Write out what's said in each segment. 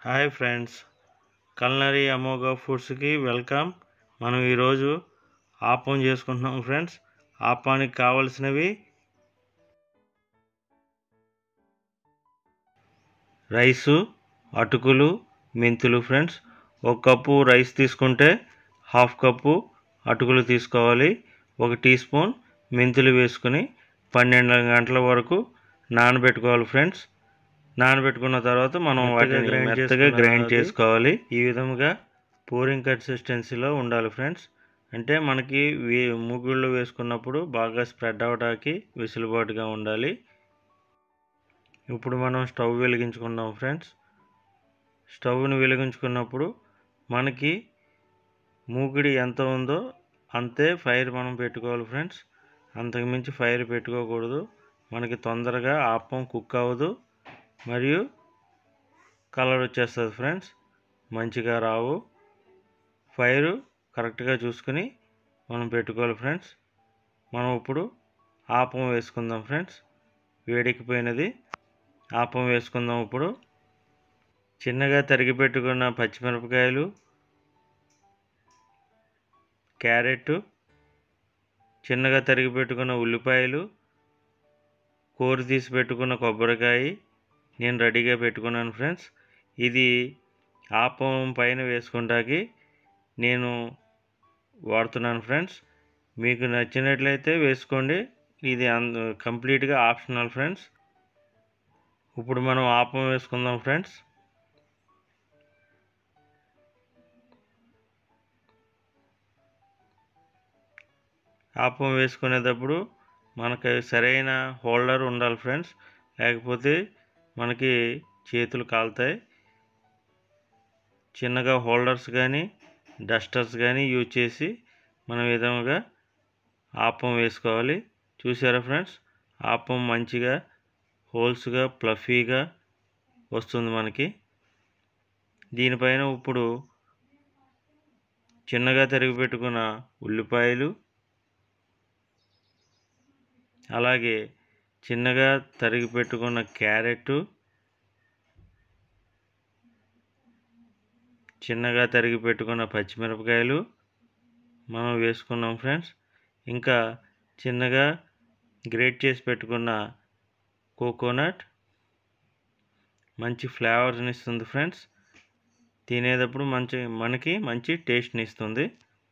hi friends culinary Amogha ఫుడ్స్కి welcome మనం ఈరోజు ఆపం చేసుకుంటున్నాం ఫ్రెండ్స్ ఆపానికి కావలసినవి రైసు అటుకులు మెంతులు ఫ్రెండ్స్ ఒక కప్పు రైస్ తీసుకుంటే హాఫ్ కప్పు అటుకులు తీసుకోవాలి ఒక టీ స్పూన్ మెంతులు వేసుకుని పన్నెండు గంటల వరకు నానబెట్టుకోవాలి ఫ్రెండ్స్ నానబెట్టుకున్న తర్వాత మనం వాటిని మెత్తగా గ్రైండ్ చేసుకోవాలి ఈ విధముగా పూరింగ్ కన్సిస్టెన్సీలో ఉండాలి ఫ్రెండ్స్ అంటే మనకి వే మూగుళ్ళు వేసుకున్నప్పుడు బాగా స్ప్రెడ్ అవడానికి వెసులుబాటుగా ఉండాలి ఇప్పుడు మనం స్టవ్ వెలిగించుకుందాం ఫ్రెండ్స్ స్టవ్ని వెలిగించుకున్నప్పుడు మనకి మూగిడి ఎంత ఉందో అంతే ఫైర్ మనం పెట్టుకోవాలి ఫ్రెండ్స్ అంతకుమించి ఫైర్ పెట్టుకోకూడదు మనకి తొందరగా ఆపం కుక్ అవ్వదు మరియు కలర్ వచ్చేస్తుంది ఫ్రెండ్స్ మంచిగా రావు ఫైరు కరెక్ట్గా చూసుకుని మనం పెట్టుకోవాలి ఫ్రెండ్స్ మనం ఇప్పుడు ఆపం వేసుకుందాం ఫ్రెండ్స్ వేడెక్కిపోయినది ఆపం వేసుకుందాం ఇప్పుడు చిన్నగా తరిగి పెట్టుకున్న పచ్చిమిరపకాయలు క్యారెట్ చిన్నగా తరిగి పెట్టుకున్న ఉల్లిపాయలు కూర తీసి పెట్టుకున్న కొబ్బరికాయ నేను రెడీగా పెట్టుకున్నాను ఫ్రెండ్స్ ఇది ఆపం పైన వేసుకుంటాకి నేను వాడుతున్నాను ఫ్రెండ్స్ మీకు నచ్చినట్లయితే వేసుకోండి ఇది అంద కంప్లీట్గా ఆప్షనల్ ఫ్రెండ్స్ ఇప్పుడు మనం ఆపం వేసుకుందాం ఫ్రెండ్స్ ఆపం వేసుకునేటప్పుడు మనకి సరైన హోల్డర్ ఉండాలి ఫ్రెండ్స్ లేకపోతే మనకి చేతులు కాలుతాయి చిన్నగా హోల్డర్స్ కానీ డస్టర్స్ కానీ యూజ్ చేసి మనం విధంగా ఆపం వేసుకోవాలి చూసారా ఫ్రెండ్స్ ఆపం మంచిగా హోల్స్గా ప్లఫీగా వస్తుంది మనకి దీనిపైన ఇప్పుడు చిన్నగా తరిగి పెట్టుకున్న ఉల్లిపాయలు అలాగే చిన్నగా తరిగి పెట్టుకున్న క్యారెట్ చిన్నగా తరిగి పెట్టుకున్న పచ్చిమిరపకాయలు మనం వేసుకున్నాం ఫ్రెండ్స్ ఇంకా చిన్నగా గ్రేట్ చేసి పెట్టుకున్న కోకోనట్ మంచి ఫ్లేవర్స్ని ఇస్తుంది ఫ్రెండ్స్ తినేటప్పుడు మంచి మనకి మంచి టేస్ట్ని ఇస్తుంది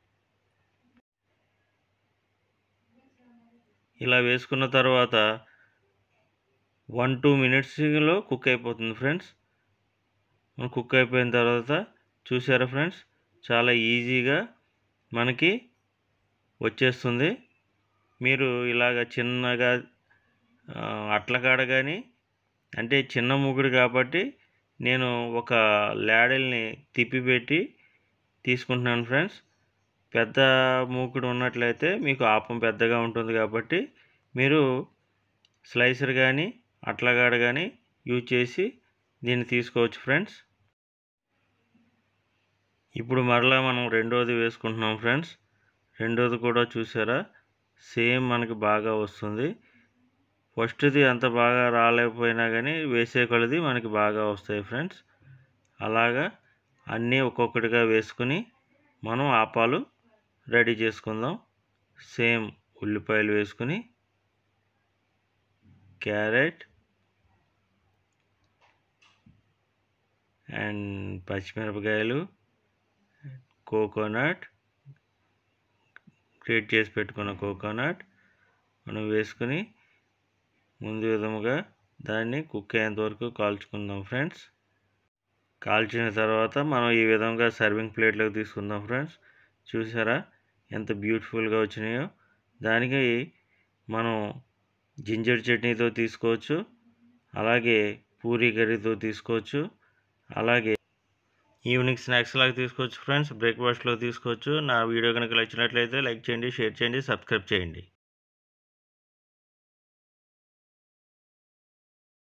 ఇలా వేసుకున్న తర్వాత వన్ టూ మినిట్స్లో కుక్ అయిపోతుంది ఫ్రెండ్స్ కుక్ అయిపోయిన తర్వాత చూసారా ఫ్రెండ్స్ చాలా ఈజీగా మనకి వచ్చేస్తుంది మీరు ఇలాగ చిన్నగా అట్లకాడ కానీ అంటే చిన్న ముగుడు కాబట్టి నేను ఒక లాడల్ని తిప్పిపెట్టి తీసుకుంటున్నాను ఫ్రెండ్స్ పెద్ద మూకుడు ఉన్నట్లయితే మీకు ఆపం పెద్దగా ఉంటుంది కాబట్టి మీరు స్లైసర్ కానీ అట్లగాడ కానీ యూజ్ చేసి దీన్ని తీసుకోవచ్చు ఫ్రెండ్స్ ఇప్పుడు మరలా మనం రెండోది వేసుకుంటున్నాం ఫ్రెండ్స్ రెండోది కూడా చూసారా సేమ్ మనకి బాగా వస్తుంది ఫస్ట్ది అంత బాగా రాలేకపోయినా కానీ వేసే కొలది మనకి బాగా వస్తాయి ఫ్రెండ్స్ అలాగా అన్నీ ఒక్కొక్కటిగా వేసుకుని మనం ఆపాలు రెడీ చేసుకుందాం సేమ్ ఉల్లిపాయలు వేసుకుని క్యారెట్ అండ్ పచ్చిమిరపకాయలు కోకోనట్ గ్రేట్ చేసి పెట్టుకున్న కోకోనట్ మనం వేసుకుని ముందు విధముగా దాన్ని కుక్ అయ్యేంత వరకు కాల్చుకుందాం ఫ్రెండ్స్ కాల్చిన తర్వాత మనం ఈ విధంగా సర్వింగ్ ప్లేట్లోకి తీసుకుందాం ఫ్రెండ్స్ చూసారా ఎంత బ్యూటిఫుల్గా వచ్చినాయో దానికి మనం జింజర్ చట్నీతో తీసుకోవచ్చు అలాగే పూరీ కర్రీతో తీసుకోవచ్చు అలాగే ఈవినింగ్ స్నాక్స్ లాగా తీసుకోవచ్చు ఫ్రెండ్స్ బ్రేక్ఫాస్ట్లో తీసుకోవచ్చు నా వీడియో కనుక నచ్చినట్లయితే లైక్ చేయండి షేర్ చేయండి సబ్స్క్రైబ్ చేయండి